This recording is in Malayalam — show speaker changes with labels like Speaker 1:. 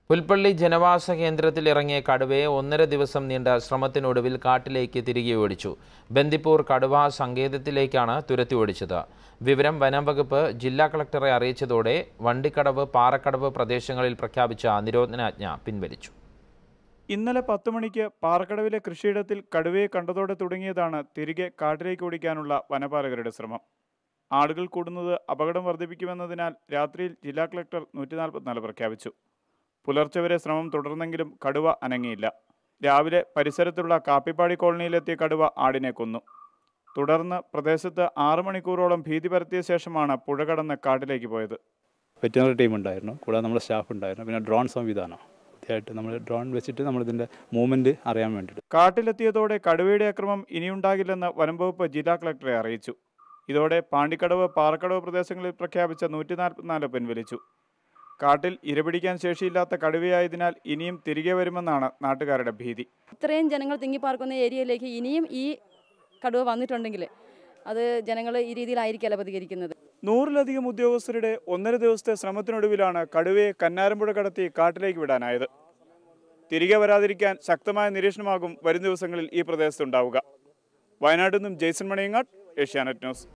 Speaker 1: പുൽപ്പള്ളി ജനവാസ കേന്ദ്രത്തിൽ ഇറങ്ങിയ കടുവയെ ഒന്നര ദിവസം നീണ്ട ശ്രമത്തിനൊടുവിൽ കാട്ടിലേക്ക് തിരികെ ഓടിച്ചു ബന്ദിപ്പൂർ കടുവ സങ്കേതത്തിലേക്കാണ് തുരത്തി ഓടിച്ചത് വിവരം വനം വകുപ്പ് ജില്ലാ കളക്ടറെ അറിയിച്ചതോടെ വണ്ടിക്കടവ് പാറക്കടവ് പ്രദേശങ്ങളിൽ പ്രഖ്യാപിച്ച നിരോധനാജ്ഞ പിൻവലിച്ചു
Speaker 2: ഇന്നലെ പത്ത് മണിക്ക് പാറക്കടവിലെ കൃഷിയിടത്തിൽ കടുവയെ കണ്ടതോടെ തുടങ്ങിയതാണ് തിരികെ കാട്ടിലേക്ക് ഓടിക്കാനുള്ള വനപാലകരുടെ ശ്രമം ആളുകൾ കൂടുന്നത് അപകടം വർദ്ധിപ്പിക്കുമെന്നതിനാൽ രാത്രിയിൽ ജില്ലാ കളക്ടർ നൂറ്റി നാൽപ്പത്തിനാല് പ്രഖ്യാപിച്ചു പുലർച്ചെ വരെ ശ്രമം തുടർന്നെങ്കിലും കടുവ അനങ്ങിയില്ല രാവിലെ പരിസരത്തുള്ള കാപ്പിപ്പാടി കോളനിയിലെത്തിയ കടുവ ആടിനെ കൊന്നു തുടർന്ന് പ്രദേശത്ത് ആറു മണിക്കൂറോളം ഭീതി പരത്തിയ ശേഷമാണ് പുഴ കടന്ന് കാട്ടിലേക്ക് പോയത്
Speaker 3: വെറ്റിനറി ടീം ഉണ്ടായിരുന്നു കൂടാതെ നമ്മുടെ സ്റ്റാഫ് ഉണ്ടായിരുന്നു പിന്നെ ഡ്രോൺ സംവിധാനം ആദ്യമായിട്ട് നമ്മൾ ഡ്രോൺ വെച്ചിട്ട് നമ്മളിതിൻ്റെ മൂവ്മെൻറ്റ് അറിയാൻ വേണ്ടിയിട്ട്
Speaker 2: കാട്ടിലെത്തിയതോടെ കടുവയുടെ അക്രമം ഇനിയുണ്ടാകില്ലെന്ന് വനംവകുപ്പ് ജില്ലാ കളക്ടറെ അറിയിച്ചു ഇതോടെ പാണ്ടിക്കടവ് പാറക്കടവ് പ്രദേശങ്ങളിൽ പ്രഖ്യാപിച്ച നൂറ്റി നാൽപ്പത്തിനാല് പിൻവലിച്ചു കാട്ടിൽ ഇരപിടിക്കാൻ ശേഷിയില്ലാത്ത കടുവയായതിനാൽ ഇനിയും തിരികെ വരുമെന്നാണ് നാട്ടുകാരുടെ ഭീതി
Speaker 4: ഇത്രയും ജനങ്ങൾ തിങ്ങിപ്പാർക്കുന്ന ഏരിയയിലേക്ക് ഇനിയും ഈ കടുവ വന്നിട്ടുണ്ടെങ്കിൽ അത് ജനങ്ങൾ ഈ രീതിയിലായിരിക്കുമല്ലോ പ്രതികരിക്കുന്നത്
Speaker 2: നൂറിലധികം ഉദ്യോഗസ്ഥരുടെ ഒന്നര ദിവസത്തെ ശ്രമത്തിനൊടുവിലാണ് കടുവയെ കന്നാരമ്പുഴ കടത്തി കാട്ടിലേക്ക് വിടാനായത് തിരികെ വരാതിരിക്കാൻ ശക്തമായ നിരീക്ഷണമാകും വരും ദിവസങ്ങളിൽ ഈ പ്രദേശത്തുണ്ടാവുക വയനാട്ടിൽ നിന്നും ജെയ്സൺ മണിയങ്ങാട് ഏഷ്യാനെറ്റ് ന്യൂസ്